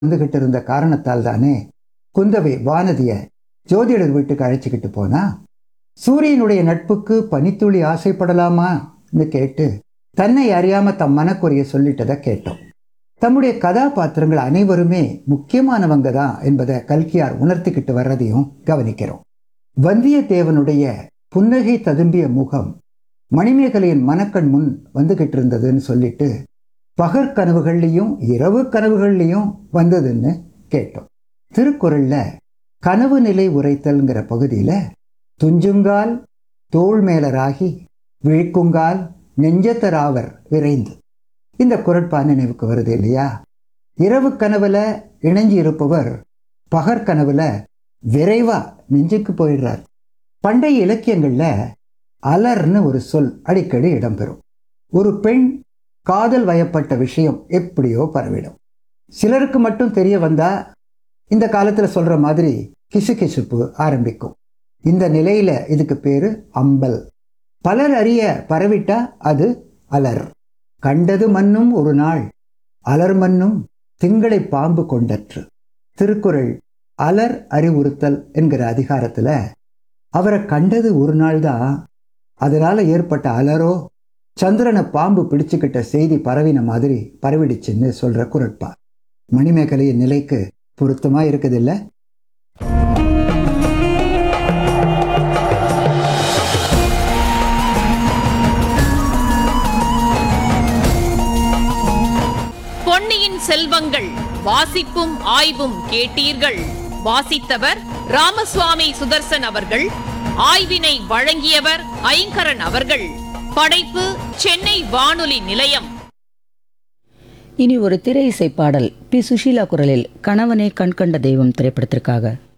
வந்துகிட்டு இருந்த காரணத்தால் தானே குந்தவை வானதிய ஜோதிடர் வீட்டுக்கு அழைச்சிக்கிட்டு போனா சூரியனுடைய நட்புக்கு பனித்துளி ஆசைப்படலாமான்னு கேட்டு தன்னை அறியாம தம் மனக்குறைய சொல்லிட்டதை கேட்டோம் தம்முடைய கதாபாத்திரங்கள் அனைவருமே முக்கியமானவங்க தான் என்பதை கல்கியார் உணர்த்திக்கிட்டு வர்றதையும் கவனிக்கிறோம் வந்தியத்தேவனுடைய புன்னகை ததும்பிய முகம் மணிமேகலையின் மனக்கண் முன் வந்துகிட்டு இருந்ததுன்னு சொல்லிட்டு பகற்கனவுகள்லையும் இரவு கனவுகள்லையும் வந்ததுன்னு கேட்டோம் திருக்குறள்ல கனவு நிலை உரைத்தல்ங்கிற பகுதியில துஞ்சுங்கால் தோள் மேலராகி விழிக்குங்கால் நெஞ்சத்தராவர் விரைந்து இந்த குரட்பா நினைவுக்கு வருது இல்லையா இரவு கனவுல இணைஞ்சு இருப்பவர் பகற்கனவுல விரைவா நெஞ்சுக்கு போயிடுறார் பண்டைய இலக்கியங்கள்ல அலர்னு ஒரு சொல் அடிக்கடி இடம்பெறும் ஒரு பெண் காதல் வயப்பட்ட விஷயம் எப்படியோ பரவிடும் சிலருக்கு மட்டும் தெரிய வந்தா இந்த காலத்துல சொல்ற மாதிரி கிசுகிசுப்பு ஆரம்பிக்கும் இந்த நிலையில இதுக்கு பேரு அம்பல் பலர் அறிய பரவிட்டா அது அலர் கண்டது மண்ணும் ஒரு நாள் அலர் மண்ணும் திங்களை பாம்பு கொண்டற்று திருக்குறள் அலர் அறிவுறுத்தல் என்கிற அதிகாரத்துல அவரை கண்டது ஒரு நாள் தான் அதனால ஏற்பட்ட அலரோ சந்திரனை பாம்பு பிடிச்சுக்கிட்ட செய்தி பரவின மாதிரி பரவிடுச்சுன்னு சொல்ற குரட்பா மணிமேகலையின் நிலைக்கு பொருத்தமா இருக்குது இல்ல பொன்னியின் செல்வங்கள் வாசிப்பும் ஆய்வும் கேட்டீர்கள் வாசித்தவர் ராமசுவாமி சுதர்சன் அவர்கள் ஆய்வினை வழங்கியவர் ஐங்கரன் அவர்கள் படைப்பு சென்னை வானொலி நிலையம் இனி ஒரு திரை இசை பாடல் பி சுஷீலா குரலில் கணவனே கண்கண்ட தெய்வம் திரைப்படத்திற்காக